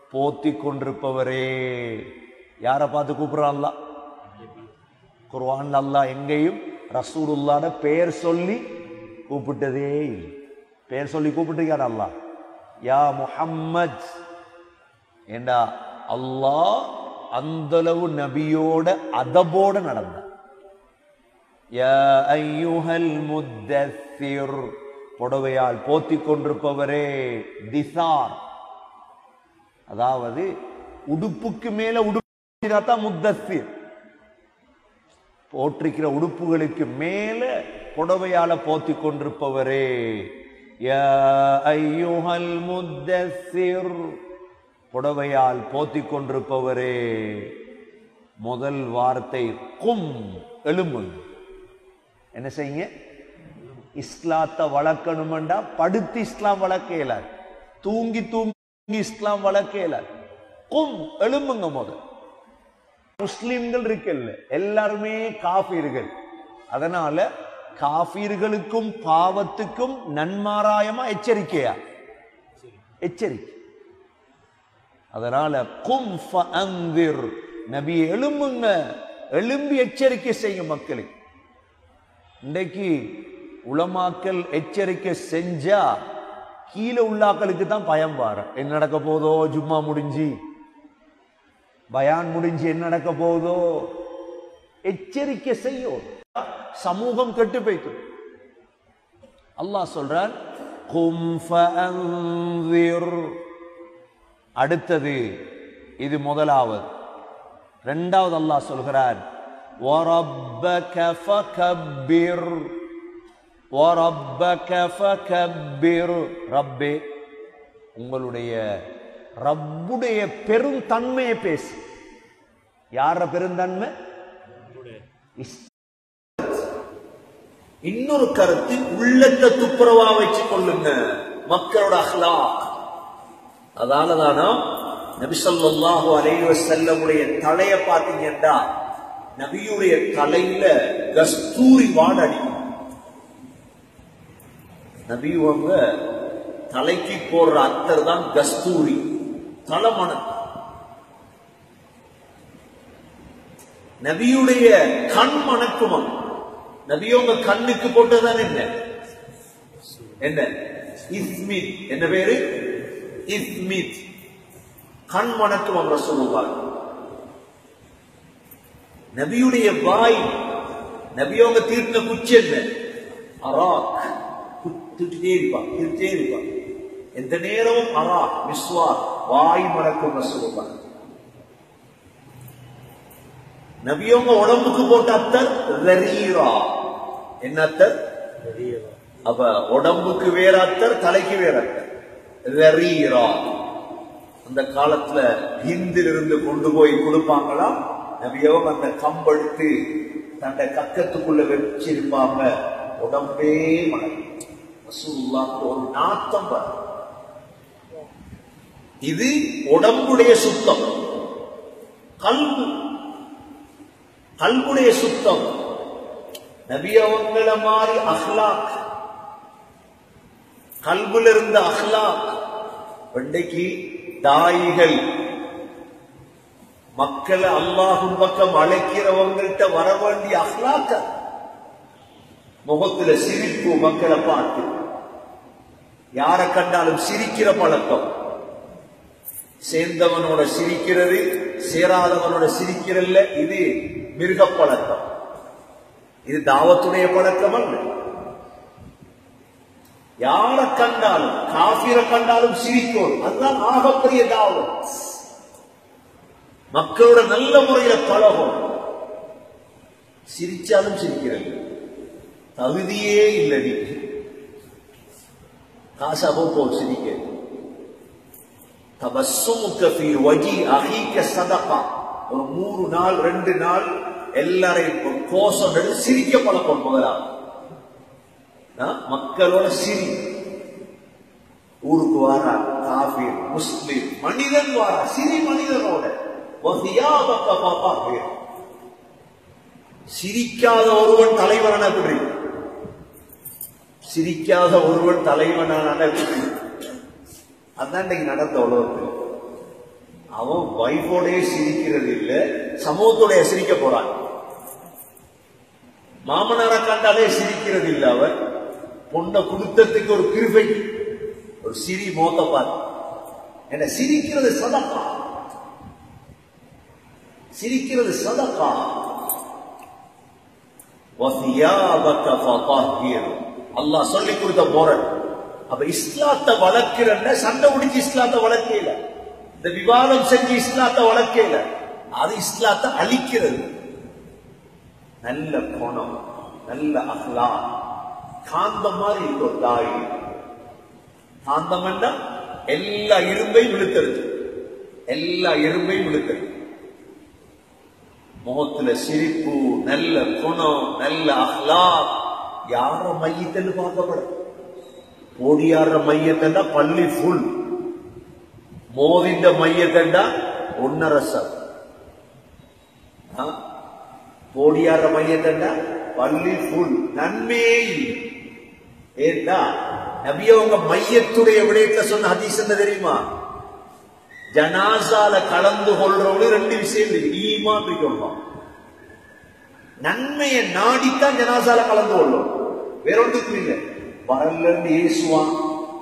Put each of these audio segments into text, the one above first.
போத்தி கொண்டிருப்பவரே யாரை பார்த்து கூப்பிடுறான்ல குர்ஆன் அல்லாஹ் எங்கேயும் ரசூலுல்லாட பெயர் சொல்லி கூப்பிட்டதே இல்லை பெயர் சொல்லி கூப்பிட்டுருக்கார் அல்லாஹ் யா முஹம்மத் ஏண்டா அல்லாஹ் அந்தளவு நபியோட அதபோட நடந்தார் யா ஐயுஹல் முத்தஸ்ஸிர் புடவையால் போத்திக் கொண்டிருப்பவரே திசார் அதாவது உடுப்புக்கு மேல உடுப்பு தான் முத்தஸ்ஸிர் போற்றிக்கிற உடுப்புகளுக்கு மேல புடவையால போத்திக் கொண்டிருப்பவரே யா ஐயுஹல் முத்தஸ்ஸிர் புடவையால் போத்திக் கொண்டிருப்பவரே முதல் வார்த்தை கும் எழும்புங்க என்ன செய்யுங்க இஸ்லாத்தை வளர்க்கணுமெண்டா படுத்து இஸ்லாம் வளர்க்க இயலாது தூங்கி தூங்கி இஸ்லாம் வளர்க்க இயலாது கும் எழும்புங்க முதல் முஸ்லிம்கள் இருக்குல்ல எல்லாருமே காபீர்கள் அதனால காபீர்களுக்கும் பாவத்துக்கும் நன்மாராயமா எச்சரிக்கையா எச்சரிக்கை அதனால கும் ஃபஅன்திர் நபி எழும்புங்க எழும்பி எச்சரிக்கை செய்யும் மக்களுக்கு இன்றைக்கு உலமாக்கல் எச்சரிக்கை செஞ்சா கீழே உள்ளாக்களுக்கு தான் பயம் வார என்ன நடக்க போதோ ஜும்மா முடிஞ்சு பயான் முடிஞ்சு என்ன நடக்க போதோ எச்சரிக்கை செய்யும் சமூகம் கெட்டு போய்த்து அல்லாஹ் சொல்றான் கும் ஃபஅன்திர் அடுத்தது இது முதலாவது இரண்டாவது அல்லாஹ் சொல்கிறார் وَرَبَّكَ فَكَبِّرْ وَرَبَّكَ فَكَبِّرْ ரப்பே உங்களுடைய ரப்புடைய பெருந்தன்மையை பேசு யார பெருந்தன்மை இஸ்- இன்னொரு கருத்து உள்ளத்தை துப்புரவா வச்சு கொள்ளுங்க மக்களோட அஹ்லாக் அதானதானா நபி ஸல்லல்லாஹு அலைஹி வஸல்லமுடைய தலைய பாத்தீங்கன்னா நபியுடைய தலையில கஸ்தூரி வாட அடிக்கும் நபி அவங்க தலைக்கு போடுற அத்தர் தான் கஸ்தூரி தலைமணம் நபியுடைய கண் மணக்குமா நபியவங்க கண்ணுக்கு போட்டதான் என்ன என்ன இஸ்மித் என்ன பேரு இஸ்மித் கண் மணக்குமம் ரசூலுல்லாஹ் நபியுடைய வாய் நபியவங்க தீர்த்த குச்சி என்ன அராக் திட்டே இருப்பா திருட்டே இருப்பா எந்த நேரமும் அராக் மிஸ்வா வாய் மணக்கும் ரசூலுல்லாஹ் நபியவங்க உடம்புக்கு போட்ட அத்தர் ரரீரா என்ன அத்தர் அப்ப உடம்புக்கு வேற அத்தர் தலைக்கு வேற அத்தர் ரரீரா அந்த காலத்துல ஹிந்தில் இருந்து கொண்டு போய் கொடுப்பாங்களாம் நபியவங்க அந்த கம்பெடுத்து தன்னை கக்கத்துக்குள்ள வச்சிருப்பாங்க உடம்பே மணக்கும் ரசூலுல்லாஹ்க்கு ஒரு நாத்தம் வரும் இது உடம்புடைய சுத்தம் கல்பு கல்புடைய சுத்தம் நபி அவங்கள மாதிரி அஹ்லாக் கல்புல இருந்த அஹ்லாக் இன்றைக்கு தாயிகள் மக்களை அல்லாஹும் பக்கம் அழைக்கிறவங்கள்ட்ட வர வேண்டிய அஹ்லாக்க முகத்துல சிரிப்பு மக்களை பார்த்து யாரை கண்டாலும் சிரிக்கிற பழக்கம் சேர்ந்தவனோட சிரிக்கிறது சேராதவனோட சிரிக்கிறல்ல இது மிருக பழக்கம் இது தாவத்துடைய பழக்கம் அல்ல யாரை கண்டாலும் காபிர கண்டாலும் சிரிக்கும் அதுதான் ஆகப்பெரிய தாவம் மக்களோட நல்ல முறையில பழகும் சிரிச்சாலும் சிரிக்கிறது தகுதியே இல்லை நீ காசாபோ போ சிரிக்க தபஸ்ஸுமுக்க ஃபீ வஜி அஹீக்க சதகா ஒரு மூணு நாள் ரெண்டு நாள் எல்லாரையும் ஒரு கோஷம் எடுத்து சிரிக்க பழக்கம் முதலாவது ஆ? மக்களோட சிரி ஊருக்கு வாரா காபீர் முஸ்லிம் மனிதன் வாரா சிரி மனிதனோட வசியாபக்க பாப்பா பேர் சிரிக்காத ஒருவன் தலைவனான எப்படி சிரிக்காத ஒருவன் தலைவனான எப்படி அதான் இன்னைக்கு நடந்த உலகத்தில் அவன் வைஃபோடைய சிரிக்கிறது இல்ல சமூகத்தோடைய சிரிக்க போறான் மாமனாரை கண்டாலே சிரிக்கிறது இல்ல அவன் பொண்ணை குடுத்தத்துக்கு ஒரு கிருபை ஒரு சிரி மோத்த பாரு என்ன சிரிக்கிறது சதக்கா சிரிக்கிறது சதக்கா وَثِيَابَكَ فَطَهِّرْ அல்லாஹ் சொல்லி கொடுத்த முரண் அப்ப இஸ்லாத்தை வளர்க்கிறன்ன சண்டை முடிச்சு இஸ்லாத்தை வளர்க்கல இந்த விவாதம் செஞ்சு இஸ்லாத்தை வளர்க்கல அது இஸ்லாத்தை அழிக்கிறது நல்ல குணம் நல்ல அஹ்லா காந்தம் மாதிரி இருக்கும் தாய் காந்தம் என்ன எல்லா இரும்பையும் இழுத்துறது எல்லா இரும்பையும் இழுத்துறது முகத்துல சிரிப்பு நல்ல குணம் நல்ல அஹ்லா யார மையத்தன்னு பார்க்கப்படும் ஓடியாடுற மையத்தண்டா பள்ளி ஃபுல் மோதிந்த மையத்தண்டா ஒன்னரை சார் ஓடியாடுற மையத்தண்டா பள்ளி ஃபுல் நன்மையே இல்லை. ஏண்டா நபியவங்க மையத்துடைய விடயத்துல சொன்ன ஹதீஸ் என்ன தெரியுமா ஜனாசால கலந்து கொள்றவங்க ரெண்டு விஷயம் இருக்கு ஈமான் இருக்கணும் நன்மையை நாடித்தான் ஜனாசால கலந்து கொள்ளும் வேற ஒன்றுக்கும் இல்லை வரலன்னு ஏசுவான்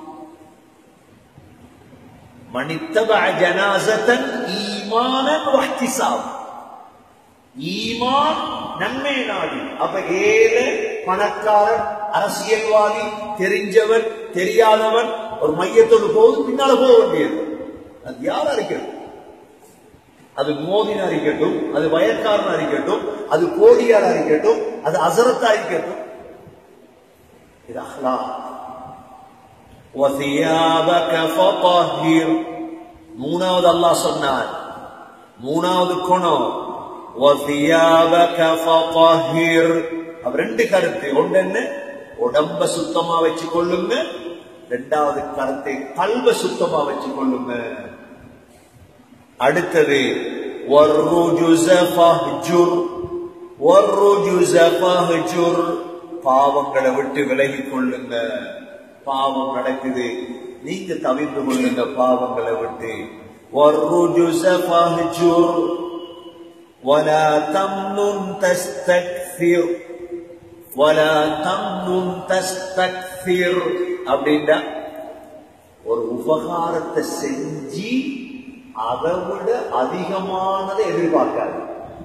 மணித்தப ஜனாசத்தன் ஈமானன் வஹ்திசாப் ஈமான் நன்மை நாடி அப்ப ஏழை பணக்காரன் அரசியல்வாதி தெரிஞ்சவன் தெரியாதவன் ஒரு மையத்தோடு போகுது பின்னால போக வேண்டியது அது யாரா இருக்கிறது அது மோதினா இருக்கட்டும் அது வயற்காரனா இருக்கட்டும் அது கோடியாரா இருக்கட்டும் அது அசரத்தா இருக்கட்டும் இது அஹ்லா وَثِيَابَكَ فَطَهِّرْ மூணாவது அல்லாஹ் சொன்னார் மூணாவது குணம் وَثِيَابَكَ فَطَهِّرْ அப்ப ரெண்டு கருத்து ஒன்று என்ன உடம்ப சுத்தமா வச்சு கொள்ளுங்க ரெண்டாவது கருத்தை கல்வ சுத்தமா வச்சு கொள்ளுங்க அடுத்தது وَالرُّجُزَ فَاهْجُرْ وَالرُّجُزَ فَاهْجُرْ பாவங்களை விட்டு விலகிக் கொள்ளுங்க பாவம் நடக்குது நீங்க தவிர்த்து கொள்ளுங்க பாவங்களை விட்டு وَالرُّجُزَ فَاهْجُرْ وَلَا تَمْنُنْ تَسْتَكْثِرْ وَلَا تَمْنُنْ تَسْتَكْثِرْ அப்படின்னா ஒரு உபகாரத்தை செஞ்சு அதை விட அதிகமானதை எதிர்பார்க்காது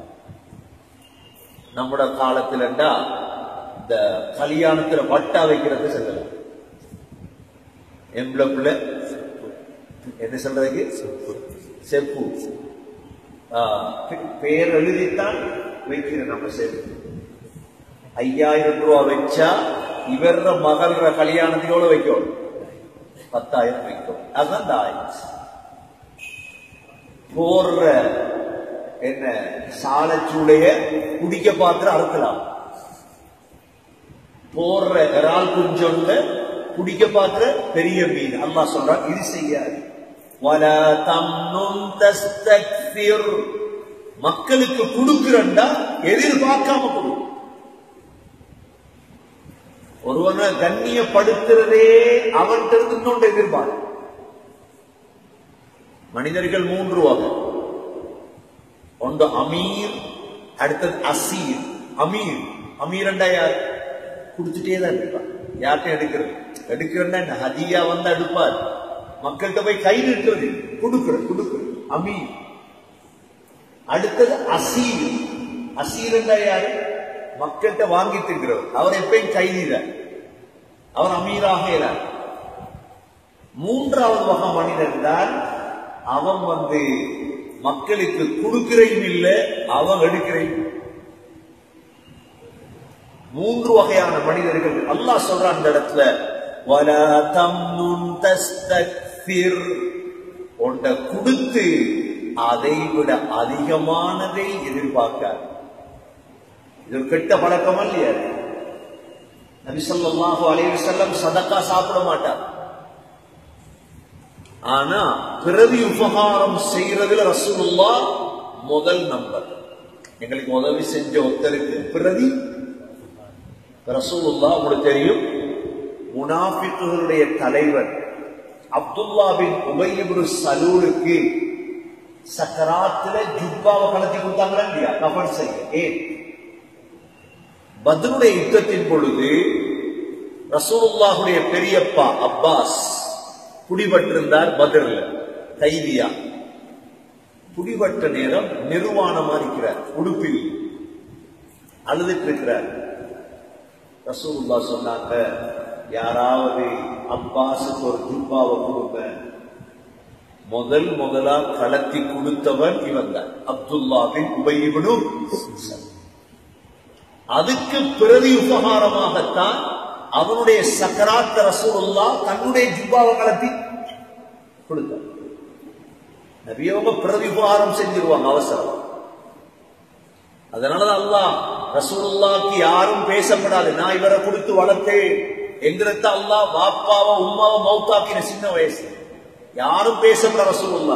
நம்மட காலத்துலண்டா இந்த கல்யாணத்துல வட்டா வைக்கிறது சொல்லலாம் எம்பளப்புல என்ன சொல்றதுக்கு செப்பு ஆ, பே- பேர் எழுதித்தான் வைக்கிற நம்ம செப்பு ஐயாயிரம் ரூபா வச்சா இவர மகள கல்யாணத்தினோட வைக்கணும் பத்தாயிரம் வைக்கும் அதுதான் தாய் போடுற என்ன சாலச்சூடைய குடிக்க பாத்திரம் அறுக்கலாம் போடுற இறால் குஞ்சொண்ட குடிக்க பாத்திர பெரிய மீன் அல்லாஹ் சொல்றான் இது செய்யாது வலா தம்னுன் தஸ்தக்பிர் மக்களுக்கு கொடுக்கிறண்டா எதிர்பார்க்காம கொடு ஒருவனை கண்ணியப்படுத்துறதே அவன்கிட்ட இருந்து இன்னொன்று எதிர்பார்க்க மனிதர்கள் மூன்று வகை ஒன்று அமீர் அடுத்தது அசீர் அமீர் அமீரண்டா யார் குடிச்சிட்டே தான் இருப்பார் யார்கிட்ட எடுக்கிறது எடுக்கிறன்னா என்ன ஹதியா வந்து எடுப்பார் மக்கள்கிட்ட போய் கை நிற்கிறது கொடுக்கிறது கொடுக்கிறது அமீர் அடுத்தது அசீர் அசீரண்டா யாரு மக்கள்கிட்ட வாங்கி திங்கிறவர் அவர் எப்பயும் கைதிதான் அவர் அமீராக இயலார் மூன்றாவது வகை மனிதன் தான் அவன் வந்து மக்களுக்கு கொடுக்கிறையும் இல்லை அவன் எடுக்கிறையும் மூன்று வகையான மனிதர்கள் அல்லாஹ் சொல்றான் அந்த இடத்துல வலா தம்னுன் தஸ்தக்பிர் உன்ட கொடுத்து அதை விட அதிகமானதை எதிர்பார்க்காது இது ஒரு கெட்ட பழக்கம் இல்லையா நபி ஸல்லல்லாஹு அலைஹி வஸல்லம் சதக்கா சாப்பிட மாட்டார் ஆனா பிறவி உபகாரம் செய்யறதுல ரசூலுல்லா முதல் நம்பர் எங்களுக்கு உதவி செஞ்ச ஒருத்தருக்கு பிறவி ரசூலுல்லா உங்களுக்கு தெரியும் முனாஃபிக்குகளுடைய தலைவர் அப்துல்லா பின் உபயிபுரு சலூலுக்கு சக்கராத்துல ஜுப்பாவை கலத்தி கொடுத்தாங்களா இல்லையா கபன் செய்ய ஏன் பத்ருடைய யுத்தத்தின் பொழுது ரசூலுல்லாஹுடைய பெரியப்பா அப்பாஸ் குடிபட்டிருந்தார் பத்ர்ல கைதியா குடிபட்ட நேரம் நிர்வாணமா இருக்கிறார் உடுப்பில் அழுதுட்டு இருக்கிறார் ரசூலுல்லா சொன்னாங்க யாராவது அப்பாஸுக்கு ஒரு ஜுப்பாவை கொடுங்க முதல் முதலா கலத்தி கொடுத்தவன் இவன் தான் அப்துல்லாவின் உபயிவனும் அதுக்கு பிரதி உபகாரமாகத்தான் அவனுடைய சக்கராத்த ரசூலுல்லா தன்னுடைய ஜுப்பாவை கலத்தி கொடுத்தார் நபியவங்க பிரதி உபகாரம் செஞ்சிருவாங்க அவசரம் அதனாலதான் அல்லாஹ் ரசூலுல்லாக்கு யாரும் பேசப்படாது நான் இவரை கொடுத்து வளர்த்தேன் என்கிறத அல்லாஹ் வாப்பாவை உம்மாவை மௌத்தாக்கின சின்ன வயசு யாரும் பேசப்பட ரசூலுல்லா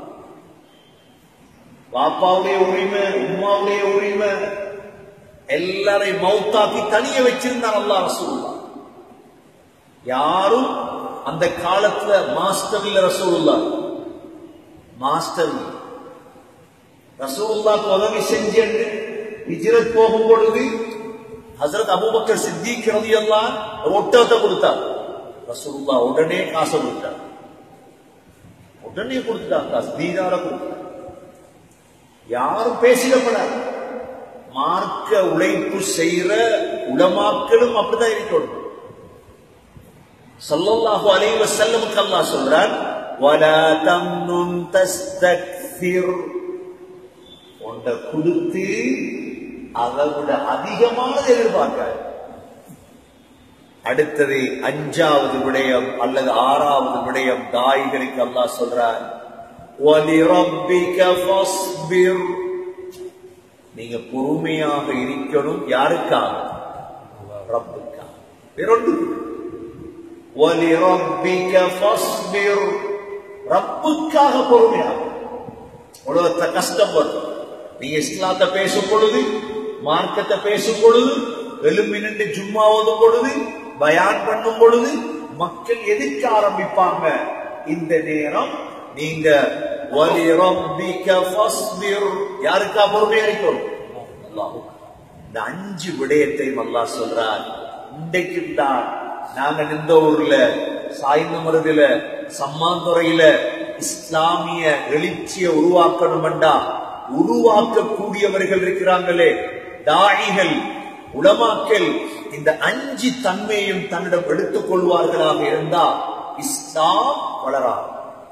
வாப்பாவுடைய உரிமை உம்மாவுடைய உரிமை எல்லாரையும் மௌத்தாக்கி தனிய வச்சிருந்தார் அல்லாஹ் ரசூலுல்லா யாரும் அந்த காலத்துல மாஸ்டர் இல்ல ரசூலுல்லா மாஸ்டர் இல்ல. ரசூலுல்லாக்கு உதவி செஞ்சு ஹிஜ்ரத் போகும் பொழுது ஹசரத் அபூபக்கர் சித்திக் ரலியல்லாஹ் ஒரு ஒட்டகத்தை கொடுத்தார் ரசூலுல்லா உடனே காசை கொடுத்தார் உடனே கொடுத்துட்டார் காசு தீனார கொடுத்தார் யாரும் பேசிடப்படாது மார்க்க உழைப்பு செய்யற உலமாக்களும் அப்படிதான் இருக்கணும் சல்லல்லாஹு அலைஹி வஸல்லமுக்கு அல்லாஹ் சொல்றார் வலா தம்னுன் தஸ்தக்திர் உன்னை கொடுத்து அதை விட அதிகமானது எதிர்பார்க்காது அடுத்தது அஞ்சாவது விடயம் அல்லது ஆறாவது விடயம் தாய்களுக்கு அல்லாஹ் சொல்றார் وَلِرَبِّكَ فَاصْبِرْ நீங்க பொறுமையாக இருக்கணும் யாருக்காக ரப்புக்காக வேறொன்று وَلِرَبِّكَ فَاصْبِرْ ரப்புக்காக பொறுமையாக உலகத்தை கஷ்டம் வரும் நீங்க இஸ்லாத்தை பேசும் பொழுது மார்க்கத்தை பேசும் பொழுது எலும்பி நின்று ஜும்மா ஓதும் பொழுது பயான் பண்ணும் பொழுது மக்கள் எதிர்க்க ஆரம்பிப்பாங்க இந்த நேரம் நீங்க وَلِرَبِّكَ فَاصْبِرْ யாருக்கா பொறுமையா இருக்கணும் அல்லாஹ் இந்த அஞ்சு விடயத்தையும் அல்லாஹ் சொல்றார் இன்றைக்கு தான் நாங்க நின்ற ஊர்ல சாய்ந்தமருதுல சம்மாந்துறையில இஸ்லாமிய எழுச்சியை உருவாக்கணும்டா உருவாக்கக்கூடியவர்கள் இருக்கிறாங்களே தாயிகள் உலமாக்கள் இந்த அஞ்சு தன்மையும் தன்னிடம் எடுத்துக் கொள்வார்களாக இருந்தா இஸ்லாம் வளராது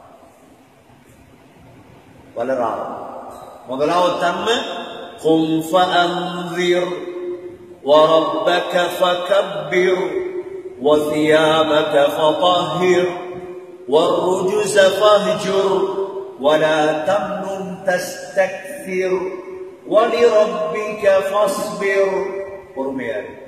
வளராது முதலாவது தன்மை قم فأنذر وربك فكبر وثيابك فطهر والرجز فاهجر ولا تمنن تستكثر ولربك فاصبر பொறுமையா இரு.